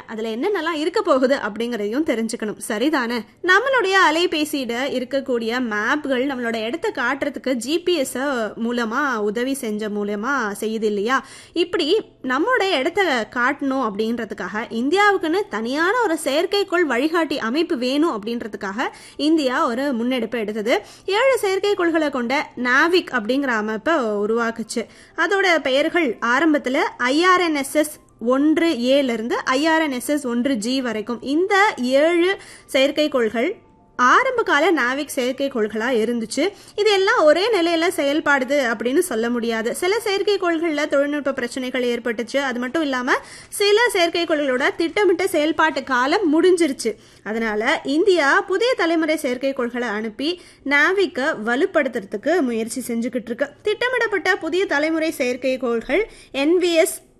அதுல என்னென்னலாம் இருக்க போகுது அப்படிங்கறதையும் தெரிஞ்சுக்கணும் சரிதானே நம்மளுடைய அலைபேசியில இருக்கக்கூடிய மேப்கள் நம்மளோட இடத்த காட்டுறதுக்கு ஜிபிஎஸ் மூலமா உதவி செஞ்ச மூலமா செய்யுது இல்லையா இப்படி நம்மளோட இடத்த காட்டணும் அப்படின்றதுக்காக இந்தியாவுக்குன்னு தனியான ஒரு செயற்கைக்கோள் வழிகாட்டி அமைப்பு வேணும் அப்படின்றதுக்காக இந்தியா ஒரு முன்னெடுப்பு எடுத்தது ஏழு செயற்கைக்கோள்களை கொண்ட நாவிக் அப்படிங்கிற அமைப்பை உருவாக்குச்சு அதோட பெயர்கள் ஆரம்பத்தில் ஐஆர்என்எஸ்எஸ் ஒன்று ஏல இருந்து ஐஆர்என்எஸ்எஸ் ஒன்று ஜி வரைக்கும் இந்த ஏழு செயற்கைக்கோள்கள் ஆரம்ப கால நாவிக் செயற்கைக்கோள்களா இருந்துச்சு இது எல்லாம் ஒரே நிலையில செயல்பாடுது அப்படின்னு சொல்ல முடியாது சில செயற்கைக்கோள்கள்ல தொழில்நுட்ப பிரச்சனைகள் ஏற்பட்டுச்சு அது மட்டும் இல்லாம சில செயற்கைக்கோள்களோட திட்டமிட்ட செயல்பாட்டு காலம் முடிஞ்சிருச்சு அதனால இந்தியா புதிய தலைமுறை செயற்கைக்கோள்களை அனுப்பி நாவிக்கை வலுப்படுத்துறதுக்கு முயற்சி செஞ்சுக்கிட்டு இருக்கு திட்டமிடப்பட்ட புதிய தலைமுறை செயற்கைக்கோள்கள் என்விஎஸ்